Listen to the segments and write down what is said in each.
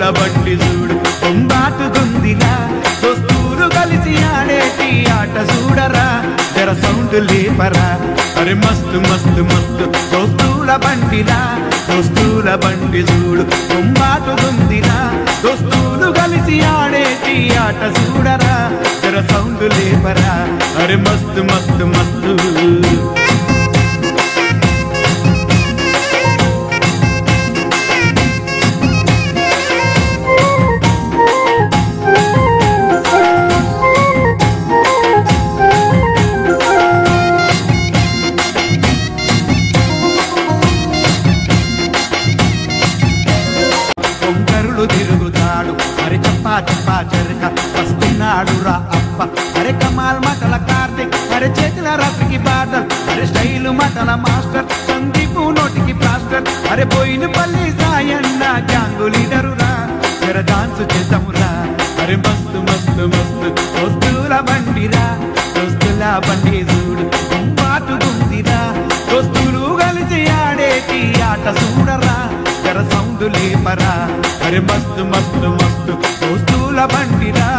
బండి చూడు కొంబాటుకుందిరా దోస్తూరు కలిసి ఆడేటి ఆట చూడరా జర సౌండ్ లేపరా అరే మస్తు మస్తు మస్తు దోస్తుల బండిరా దోస్తుల బండి చూడు కొంబాటుకుందిరా దోస్తులు కలిసి ఆడేటి ఆట చూడరా జర సౌండ్ లేపరా అరే మస్తు మస్తు మస్తు కొంకరుడు తిరుగుతాడు అరే చెప్పా చెప్పా చెరక వస్తున్నాడు రా అప్ప అరే కమాల్ మటల కార్తిక్ అరే చేతుల రాత్రికి బాటల్ అరే స్టైలు మటల మాస్టర్ సందీపు నోటికి ప్లాస్టర్ అరే పోయిన పల్లి సాయన్న గ్యాంగు లీడరు రా జర డాన్స్ చేద్దామురా అరే మస్తు మస్తు మస్తు దోస్తుల బండిరా దోస్తుల బండి చూడు పాటుకుందిరా దోస్తులు కలిసి ఆడేటి ఆట చూడరా జర సౌండ్ లేపరా అరే మస్తు మస్తు మస్తు దోస్తుల బండిరా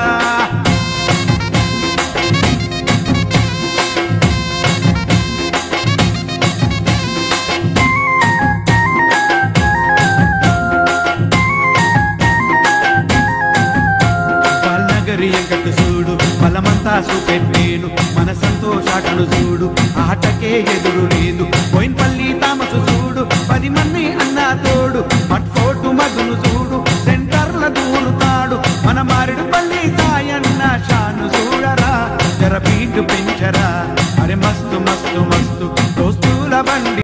నగరి ఎంకట్టు చూడు బలమంతా చూపెట్టేను మన సంతోషాటను చూడు ఆటకే ఎదురు లేదు పోయినపల్లి తామసు చూడు పది మంది అన్నా తోడు మట్ఫోటు మధును చూడు సెంటర్ల దూరుతాడు మన మారిడు పల్లి సాయన్న షాను చూడరా జర బీటు పెంచరా అరే మస్తు మస్తు మస్తు దోస్తుల బండి